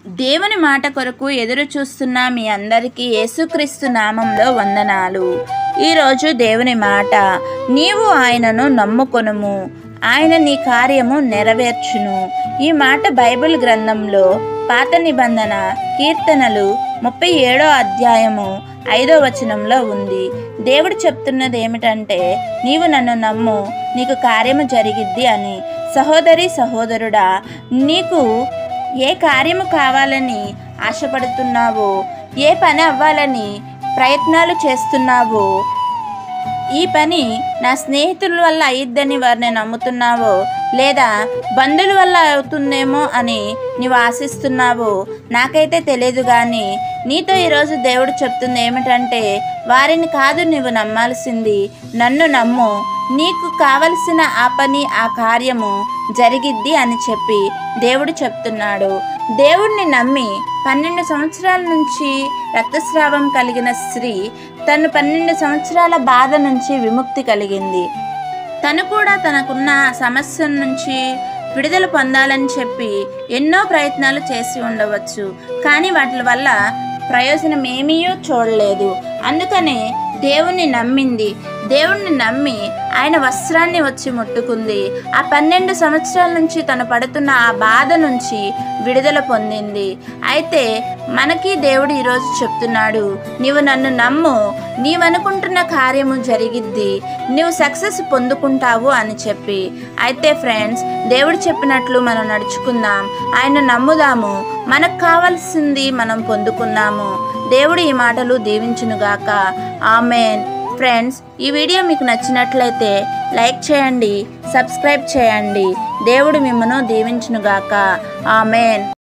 దేవుని మాట కొరకు ఎదురు చూస్తున్న మీ అందరికీ యేసుక్రీస్తు నామంలో వందనాలు ఈరోజు దేవుని మాట నీవు ఆయనను నమ్ముకొనుము ఆయన నీ కార్యము నెరవేర్చును ఈ మాట బైబిల్ గ్రంథంలో పాత నిబంధన కీర్తనలు ముప్పై ఏడో అధ్యాయము ఐదో వచనంలో ఉంది దేవుడు చెప్తున్నది ఏమిటంటే నీవు నన్ను నమ్ము నీకు కార్యము జరిగిద్ది అని సహోదరి సహోదరుడా నీకు ఏ కార్యము కావాలని ఆశపడుతున్నావో ఏ పని అవ్వాలని ప్రయత్నాలు చేస్తున్నావో ఈ పని నా స్నేహితుల వల్ల అయ్యిద్దని వారిని నమ్ముతున్నావో లేదా బంధువుల వల్ల అవుతుందేమో అని నీవు ఆశిస్తున్నావో నాకైతే తెలియదు కానీ నీతో ఈరోజు దేవుడు చెప్తుంది ఏమిటంటే వారిని కాదు నీవు నమ్మాల్సింది నన్ను నమ్ము నీకు కావలసిన ఆ పని ఆ కార్యము జరిగిద్ది అని చెప్పి దేవుడు చెప్తున్నాడు దేవుడిని నమ్మి పన్నెండు సంవత్సరాల నుంచి రక్తస్రావం కలిగిన స్త్రీ తను పన్నెండు సంవత్సరాల బాధ నుంచి విముక్తి కలిగింది తను కూడా తనకున్న సమస్య నుంచి విడుదల పొందాలని చెప్పి ఎన్నో ప్రయత్నాలు చేసి ఉండవచ్చు కానీ వాటి వల్ల ప్రయోజనం ఏమీ చూడలేదు అందుకనే దేవుణ్ణి నమ్మింది దేవుణ్ణి నమ్మి ఆయన వస్త్రాన్ని వచ్చి ముట్టుకుంది ఆ పన్నెండు సంవత్సరాల నుంచి తను పడుతున్న ఆ బాధ నుంచి విడుదల పొందింది అయితే మనకి దేవుడు ఈరోజు చెప్తున్నాడు నీవు నన్ను నమ్ము నీవనుకుంటున్న కార్యము జరిగిద్ది నీవు సక్సెస్ పొందుకుంటావు అని చెప్పి అయితే ఫ్రెండ్స్ దేవుడు చెప్పినట్లు మనం నడుచుకుందాం ఆయన నమ్ముదాము మనకు కావాల్సింది మనం పొందుకుందాము దేవుడు ఈ మాటలు దీవించునుగాక ఆమెన్ ఫ్రెండ్స్ ఈ వీడియో మీకు నచ్చినట్లయితే లైక్ చేయండి సబ్స్క్రైబ్ చేయండి దేవుడు మిమ్మను దీవించునుగాక ఆమెన్